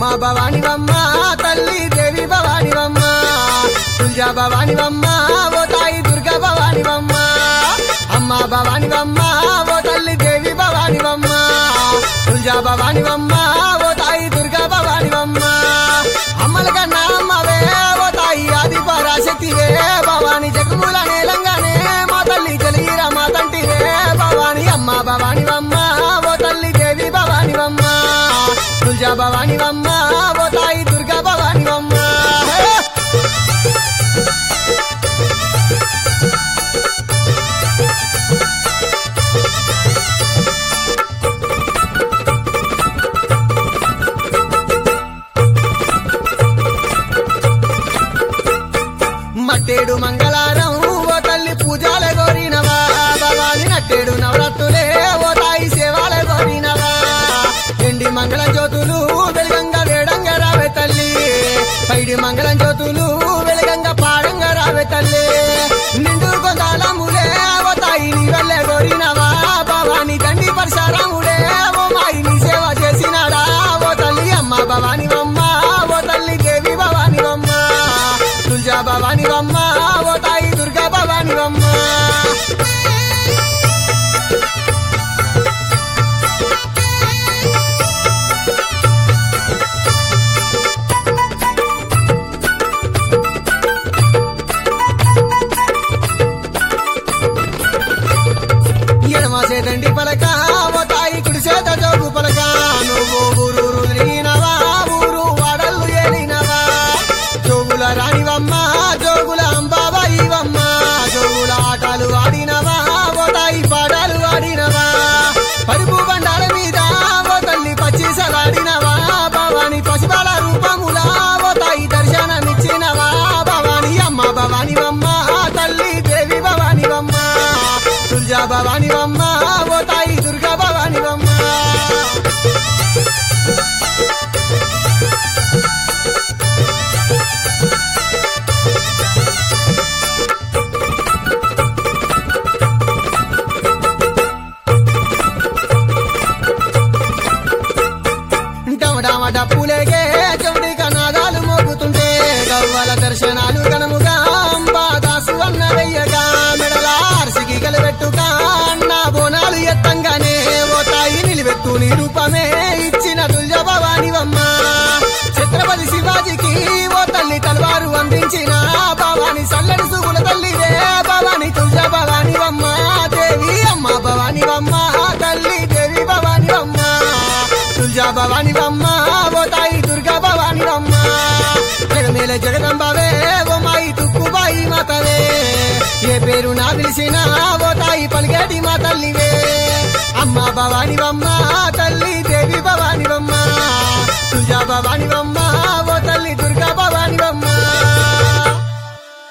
భవానివమ్మ తల్లి దేవి భవానివమ్మ తుల్జా భవానివమ్మ ఓ తాయి దుర్గా భవానివమ్మ అమ్మ భవానివమ్మ ఓ తల్లి దేవి భవానివమ్మ తుల్జా భవానివమ్మ ఓ తాయి దుర్గా భవానివమ్మ అమ్మల కన్నా అమ్మవే ఓ తాయి ఆది పరాశక్తివే భవాని జగముల నేలంగానే మా తల్లి తెలియరా మా తంటివే భవాని అమ్మ భవానివమ్మ ఓ తల్లి దేవి భవానివమ్మ తుల్జా భవానివమ్మ ఓ తాయి దుర్గా భవానివమ్మ హే! మట్టేడు మంగళారం ఓ తల్లి పూజాల గోరినవా భవాని నట్టేడు నవరత్తులే ఓ తాయి సేవాల గోరినవా ఎండి మంగళం జ్యోతులు వెలుగంగా వేడంగా రావే తల్లి పైడి మంగళం జ్యోతులు వెలుగంగా పాడంగా రావే తల్లి నిండు కొందాలములే ఓ తాయి నీ వల్లే గోరినవా భవాని దండి పరిసరములే ఓ మాయి నీ సేవ చేసినాడా ఓ తల్లి అమ్మ భవానివమ్మ ఓ తల్లి దేవి భవానివమ్మ తుల్జా భవానివమ్మ ఓ తాయి దుర్గా భవానివమ్మ ఎడమ చేతండి పలక ఓ తాయి కుడి చేత జోగు పలక నువ్వు ఊరూరు తిరిగినవా ఊరు వాడల్లు ఏలినవా జోగుల రాణివమ్మ జోగుల అంబాబాయివమ్మ జోగుల ఆటలు ఆడినవా ఓ తాయి పాటలు ఆడినవా పరుపు బండాల మీద ఓ తల్లి పచ్చిసలాడినవా భవాని పసిబాల రూపములా ఓ తాయి దర్శనమిచ్చినవా భవాని అమ్మ భవానివమ్మ తల్లి దేవి భవానివమ్మ తుల్జా భవానివమ్మ ఓ తాయి దుర్గా భవానివమ్మ డమడమ డప్పులేగే చెవిడి కనాదాలు మోగుతుంటే గవ్వల దర్శనాలు కనముగా అంబాదాసు అన్న వెయ్యగా మెడల అర్సికి కలబెట్టుగా అన్న బోనాలు ఎత్తంగానే ఓ తాయి నిలివెత్తు నీ రూపమే ఇచ్చిన తుల్జ భవానివమ్మ ఛత్రపతి శివాజీకి ఓ తల్లి తలవారు అందించిన భవాని సల్లడి సుగుల తల్లివే భవాని తుల్జ భవానివమ్మ దేవి అమ్మ భవానివమ్మ తల్లి దేవి భవానివమ్మ తుల్జా భవానివమ్మ ఓ తాయి దుర్గా భవానివమ్మ జగమేల జగదంబవే ఓ మాయి తుక్కుబాయి మాతవే ఏ పేరు నా పిలిచినా ఓ తాయి పలిగేటి మా తల్లివే అమ్మ భవానివమ్మ తల్లి దేవి భవానివమ్మ తుల్జా భవానివమ్మ ఓ తల్లి దుర్గా భవానివమ్మ